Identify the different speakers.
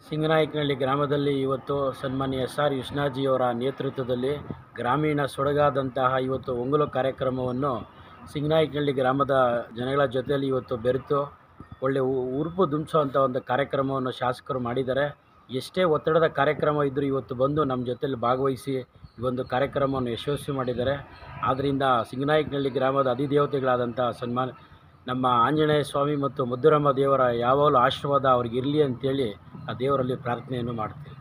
Speaker 1: ಸಿಂಗನಾಯಕನಹಳ್ಳಿ ಗ್ರಾಮದಲ್ಲಿ ಇವತ್ತು ಸನ್ಮಾನ್ಯ ಎಸ್ ಆರ್ ಕೃಷ್ಣಾಜಿಯವರ ನೇತೃತ್ವದಲ್ಲಿ ಗ್ರಾಮೀಣ ಸೊಗಡಾದಂತಹ ಇವತ್ತು ಒಂಗುಲು ಕಾರ್ಯಕ್ರಮವನ್ನು ಸಿಂಗನಾಯಕನಹಳ್ಳಿ ಗ್ರಾಮದ ಜನಗಳ ಜೊತೆಯಲ್ಲಿ ಇವತ್ತು ಬೆರೆತು ಒಳ್ಳೆಯ ಹುರುಪು ದುಂಬಿಸೋವಂಥ ಒಂದು ಕಾರ್ಯಕ್ರಮವನ್ನು ಶಾಸಕರು ಮಾಡಿದ್ದಾರೆ ಎಷ್ಟೇ ಒತ್ತಡದ ಕಾರ್ಯಕ್ರಮ ಇದ್ದರೂ ಇವತ್ತು ಬಂದು ನಮ್ಮ ಜೊತೆಯಲ್ಲಿ ಭಾಗವಹಿಸಿ ಈ ಒಂದು ಕಾರ್ಯಕ್ರಮವನ್ನು ಯಶಸ್ವಿ ಮಾಡಿದ್ದಾರೆ ಆದ್ದರಿಂದ ಸಿಂಗನಾಯಕನಹಳ್ಳಿ ಗ್ರಾಮದ ಅಧಿದೇವತೆಗಳಾದಂಥ ಸನ್ಮಾನ ನಮ್ಮ ಆಂಜನೇಯ ಸ್ವಾಮಿ ಮತ್ತು ಮುದ್ದುರಮ್ಮ ದೇವರ ಯಾವಾಗಲೂ ಆಶೀರ್ವಾದ ಅವ್ರಿಗೆ ಇರಲಿ ಅಂತೇಳಿ ಆ ದೇವರಲ್ಲಿ ಪ್ರಾರ್ಥನೆಯನ್ನು ಮಾಡ್ತೀವಿ